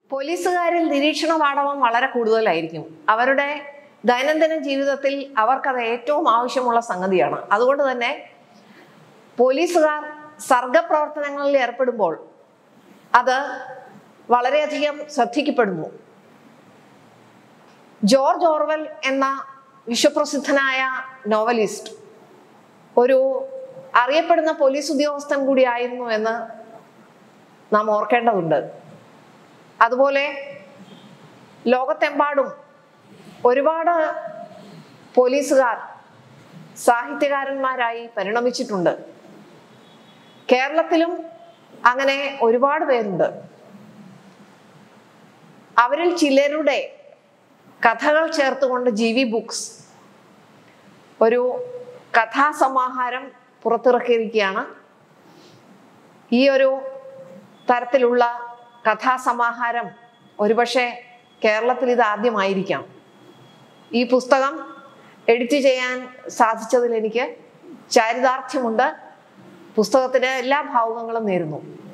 പോലീസുകാരിൽ നിരീക്ഷണ പാഠവം വളരെ കൂടുതലായിരിക്കും അവരുടെ ദൈനംദിന ജീവിതത്തിൽ അവർക്കത് ഏറ്റവും ആവശ്യമുള്ള സംഗതിയാണ് അതുകൊണ്ട് തന്നെ പോലീസുകാർ സർഗപ്രവർത്തനങ്ങളിൽ ഏർപ്പെടുമ്പോൾ അത് വളരെയധികം ശ്രദ്ധിക്കപ്പെടുന്നു ജോർജ് ഓർവെൽ എന്ന വിശ്വപ്രസിദ്ധനായ നോവലിസ്റ്റ് ഒരു അറിയപ്പെടുന്ന പോലീസ് ഉദ്യോഗസ്ഥൻ കൂടിയായിരുന്നു എന്ന് നാം ഓർക്കേണ്ടതുണ്ട് അതുപോലെ ലോകത്തെമ്പാടും ഒരുപാട് പോലീസുകാർ സാഹിത്യകാരന്മാരായി പരിണമിച്ചിട്ടുണ്ട് കേരളത്തിലും അങ്ങനെ ഒരുപാട് പേരുണ്ട് അവരിൽ ചിലരുടെ കഥകൾ ചേർത്തുകൊണ്ട് ജി വി ബുക്സ് ഒരു കഥാസമാഹാരം പുറത്തിറക്കിയിരിക്കുകയാണ് ഈ ഒരു തരത്തിലുള്ള കഥാസമാഹാരം ഒരുപക്ഷെ കേരളത്തിൽ ഇത് ആദ്യമായിരിക്കാം ഈ പുസ്തകം എഡിറ്റ് ചെയ്യാൻ സാധിച്ചതിൽ എനിക്ക് ചാരിതാർത്ഥ്യമുണ്ട് പുസ്തകത്തിന് എല്ലാ ഭാവുകങ്ങളും നേരുന്നു